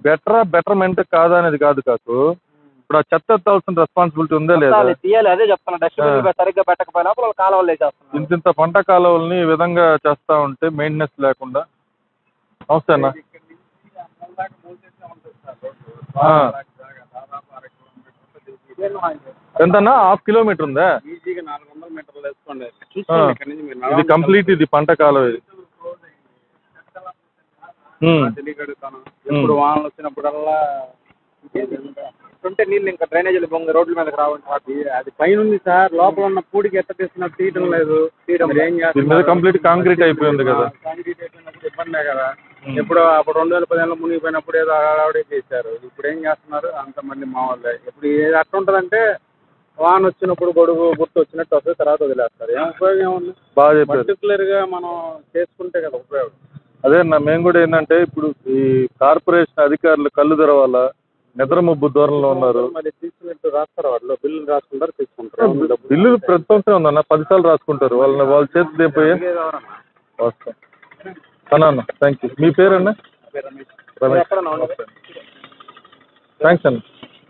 బెటరా బెటర్మెంట్ కాదా అనేది కాదు కాకు ఇప్పుడు ఆ చెత్త ఎత్తాల్సిన రెస్పాన్సిబిలిటీ ఉందా లేదా పెట్టాలి, తీయాలి అదే చెప్తున్నా ఆ. డస్ట్బిన్ సరిగ్గా పెట్టకపోయినా వాళ్ళు కాలువలు వేసేస్తున్నారు ఇంత ఇంత పంట కాలువల్ని ఈ విధంగా చేస్తా ఉంటే మెయింటెనెన్స్ లేకుండా నమస్తే అన్న ఆ. ఎంతన్నా హాఫ్ కిలోమీటర్ ఉందా ఈజీగా నాలుగు వందల మీటర్లు వేసుకోండి ఆ. చూసుకోండి ఇక్కడ నుంచి మీరు ఇది నడవండి. కంప్లీట్ ఇది పంట కాలువ ఇది ఉమ్. తెలియగలుగుతాను ఎప్పుడు వానలు వచ్చినప్పుడల్లా ఉంటే నీళ్ళు ఇంకా డ్రైనేజీలు బొంగ రోడ్ల మీదకి రావండి అది అది పైన ఉంది సార్ లోపల ఉన్న పూడికి ఎత్త తీస్తున్నట్టు తీయడం లేదు మీరు ఏం దీని మీద కంప్లీట్ కాంక్రీట్ అయిపోయింది కదా కాంక్రీట్ అయిపోయినప్పుడు ఇబ్బందే కదా ఎప్పుడు అప్పుడు రెండు వేల పదిహేనులో మునిగిపోయినప్పుడు ఏదో ఆవిడే చేశారు ఇప్పుడు ఏం చేస్తున్నారు అంత మళ్ళీ మా వాళ్ళే ఇప్పుడు ఏది అట్లా ఉంటుందంటే వాన వచ్చినప్పుడు గొడుగు గుర్తు వచ్చినట్టు వస్తుంది తర్వాత వదిలేస్తారు ఏం ఉపయోగం ఏముంది బాగా చెప్పారు పర్టికులర్ గా మనం చేసుకుంటే కదా ఉపయోగం అదే అన్న మేము కూడా ఏంటంటే ఇప్పుడు ఈ కార్పొరేషన్ అధికారులు కళ్ళు తెరవాల నిద్ర ముబ్బు దూరంలో ఉన్నారు మరి తీసుకున్నట్టు రాస్తారు వాళ్ళు బిల్లులు రాసుకుంటారు తీసుకుంటారు బిల్లులు ప్రతి సంవత్సరం ఉందన్న పదిసార్లు రాసుకుంటారు వాళ్ళని వాళ్ళ చేతి దిగిపోయి వస్తాం అన్న అన్న థ్యాంక్ యూ మీ పేరన్నా రమేష్ ఎక్కడ ఉన్నది? థ్యాంక్స్ అన్న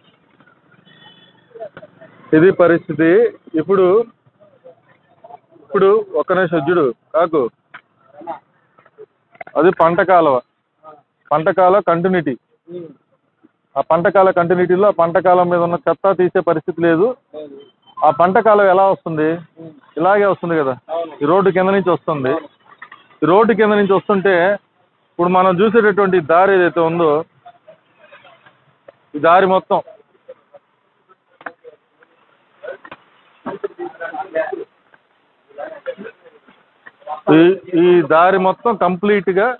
ఇది పరిస్థితి ఇప్పుడు ఇప్పుడు ఒక్క నిమిషం చూడు కాకు అది పంట కాలువ పంట కాలువ కంటిన్యూటీ ఆ పంట కాల కంటిన్యూటీలో ఆ పంట కాలం మీద ఉన్న చెత్త తీసే పరిస్థితి లేదు ఆ పంట కాలం ఎలా వస్తుంది ఇలాగే వస్తుంది కదా ఈ రోడ్డు కింద నుంచి వస్తుంది ఈ రోడ్డు కింద నుంచి వస్తుంటే ఇప్పుడు మనం చూసేటటువంటి దారి ఏదైతే ఉందో ఈ దారి మొత్తం ఈ ఈ దారి మొత్తం కంప్లీట్ గా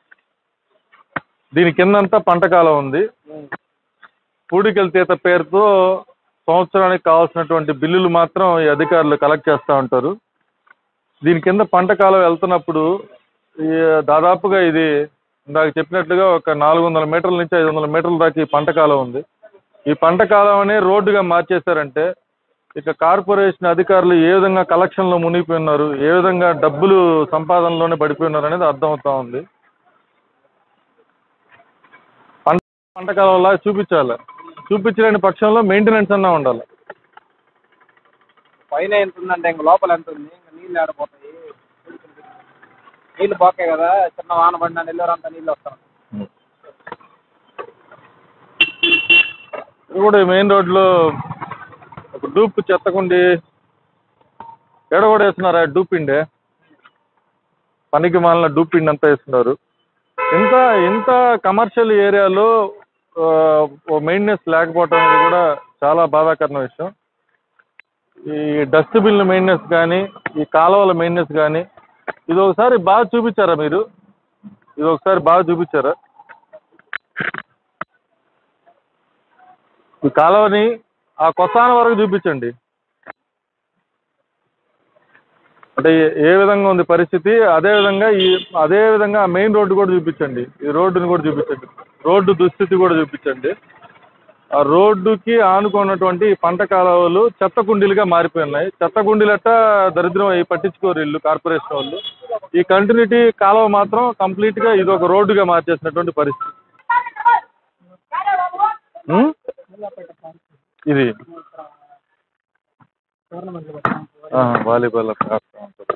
దీని కిందంతా పంట కాలం ఉంది పూడికల తీత పేరుతో సంవత్సరానికి కావాల్సినటువంటి బిల్లులు మాత్రం ఈ అధికారులు కలెక్ట్ చేస్తూ ఉంటారు దీని కింద పంట కాలం వెళ్తున్నప్పుడు ఈ దాదాపుగా ఇది ఇందాక చెప్పినట్లుగా ఒక నాలుగు వందల మీటర్ల నుంచి ఐదు వందల మీటర్ల దాకా ఈ పంట కాలం ఉంది ఈ పంట కాలం అనే రోడ్డుగా మార్చేశారంటే ఇక కార్పొరేషన్ అధికారులు ఏ విధంగా కలెక్షన్లో మునిగిపోయి ఉన్నారు ఏ విధంగా డబ్బులు సంపాదనలోనే పడిపోయి ఉన్నారు అనేది అర్థమవుతా ఉంది పంట పంట కాలంలా చూపించాలి చూపించలేని పక్షంలో మెయింటెనెన్స్ అన్నా ఉండాలి పైన ఎంత ఉందంటే ఇంక లోపల ఎంత ఉంది ఇంకా నీళ్ళు ఆడిపోతాయి నీళ్ళు పోకే కదా చిన్న వాన పడినా నెల్లూరంతా నీళ్ళు వస్తాయి ఇది కూడా మెయిన్ రోడ్లో ఒక డూప్ చెత్తకుండి ఎడ కూడా వేస్తున్నారా డూపిండే పనికి మాలిన డూపిండి అంతా వేస్తున్నారు ఇంత ఇంత కమర్షియల్ ఏరియాలో మెయింటెనెన్స్ లేకపోవటం అనేది కూడా చాలా బాధాకరమైన విషయం ఈ డస్ట్బిన్ల మెయింటెనెన్స్ కానీ ఈ కాలువల మెయింటెనెన్స్ కానీ ఇది ఒకసారి బాగా చూపించారా మీరు ఇది ఒకసారి బాగా చూపించారా ఈ కాలువని ఆ కొసాన వరకు చూపించండి అంటే ఏ- ఏ విధంగా ఉంది పరిస్థితి అదే విధంగా ఈ అదే విధంగా ఆ మెయిన్ రోడ్డు కూడా చూపించండి ఈ రోడ్డుని కూడా చూపించండి రోడ్డు దుస్థితి కూడా చూపించండి ఆ రోడ్డుకి ఆనుకున్నటువంటి ఈ పంట కాలువలు చెత్త కుండీలుగా మారిపోయి ఉన్నాయి చెత్త కుండీలట్ట దరిద్రం అయి పట్టించుకోరు ఇల్లు కార్పొరేషన్ వాళ్ళు ఈ కంటిన్యూటీ కాలువ మాత్రం కంప్లీట్ గా ఇది ఒక రోడ్డుగా మార్చేసినటువంటి పరిస్థితి ఉం? ఇది ఆ, వాలీబాల్ అక్కడ ఆడుతూ ఉంటారు.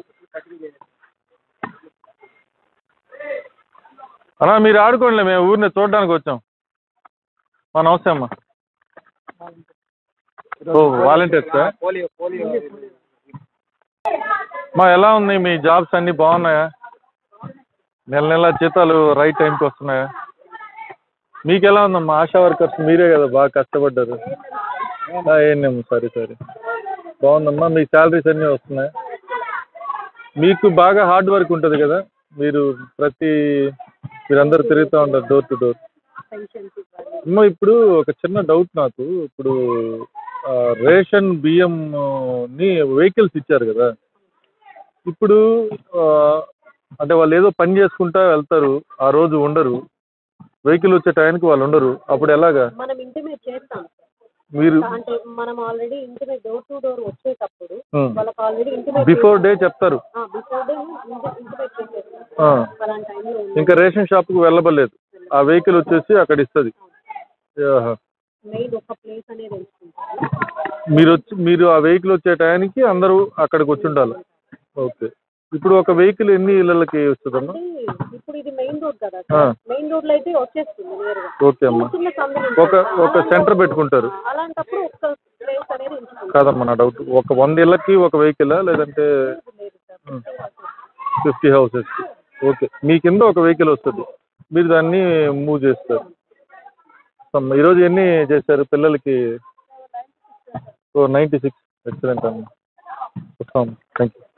అన్నా మీరు ఆడుకోండి మేము ఊరిని చూడడానికి వచ్చాం మా నమస్తే అమ్మా ఓ వాలంటీర్స్ పోలియో పోలియో మా ఎలా ఉంది మీ జాబ్స్ అన్నీ బాగున్నాయా నెల నెల జీతాలు రైట్ టైంకి వస్తున్నాయా మీకు ఎలా ఉందమ్మా ఆశా వర్కర్స్ మీరే కదా బాగా కష్టపడ్డారు ఏంటమ్మా సరే సరే బాగుందమ్మా మీ శాలరీస్ అన్నీ వస్తున్నాయి మీకు బాగా హార్డ్ వర్క్ ఉంటుంది కదా మీరు ప్రతి మీరందరూ తిరుగుతూ ఉంటారు డోర్ టు డోర్ అమ్మ ఇప్పుడు ఒక చిన్న డౌట్ నాకు ఇప్పుడు ఆ, రేషన్ బియ్యం ఆ, ని వెహికల్స్ ఇచ్చారు కదా ఇప్పుడు ఆ, అంటే వాళ్ళు ఏదో పని చేసుకుంటా వెళ్తారు ఆ రోజు ఉండరు వెహికల్ వచ్చే టైంకి వాళ్ళు ఉండరు అప్పుడు ఎలాగా మనం ఇంటిమేట్ చేస్తాం మీరు అంటే మనం already intimate door to door వచ్చేటప్పుడు Hmm. వాళ్ళకి ఆల్రెడీ ఇంటిమేట్ బిఫోర్ డే చెప్తారు బిఫోర్ డే ఇంటిమేట్ చేసేస్తాం ఆ, ఫలానా టైంలో ఇంకా రేషన్ షాప్కి వెళ్ళబడలేదు ఆ వెహికల్ వచ్చేసి అక్కడ ఇస్తుంది ఆహా. మెయిన్ ఒక ప్లేస్ అనేది ఎంచుకుంటారు మీరు వచ్చి మీరు ఆ వెహికల్ వచ్చే టయానికి అందరూ అక్కడికి వచ్చి ఉండాలి ఓకే ఇప్పుడు ఒక వెహికల్ ఎన్ని ఇళ్ళకి వస్తుందమ్మా అంటే ఇప్పుడు ఇది మెయిన్ రోడ్ కదా ఆ. మెయిన్ రోడ్ లో అయితే వచ్చేస్తుంది నేరుగా ఓకే అమ్మా చిన్న సందులు ఒక ఒక సెంటర్ పెట్టుకుంటారు అలాంటప్పుడు ఒక్క ప్లేస్ అనేది ఎంచుకుంటారు కాదమ్మా నా డౌట్ ఒక వంద ఇళ్ళకి ఒక వెహికల్ లేదంటే లేదు సార్ ఫిఫ్టీ హౌసెస్ ఓకే మీ కింద ఒక వెహికల్ వస్తుంది మీరు దాన్ని మూవ్ చేస్తారు అమ్మా, ఈరోజు ఎన్ని చేశారు పిల్లలకి ఓ నైంటీ సిక్స్ ఎక్సలెంట్ అమ్మా వస్తాం థ్యాంక్ యూ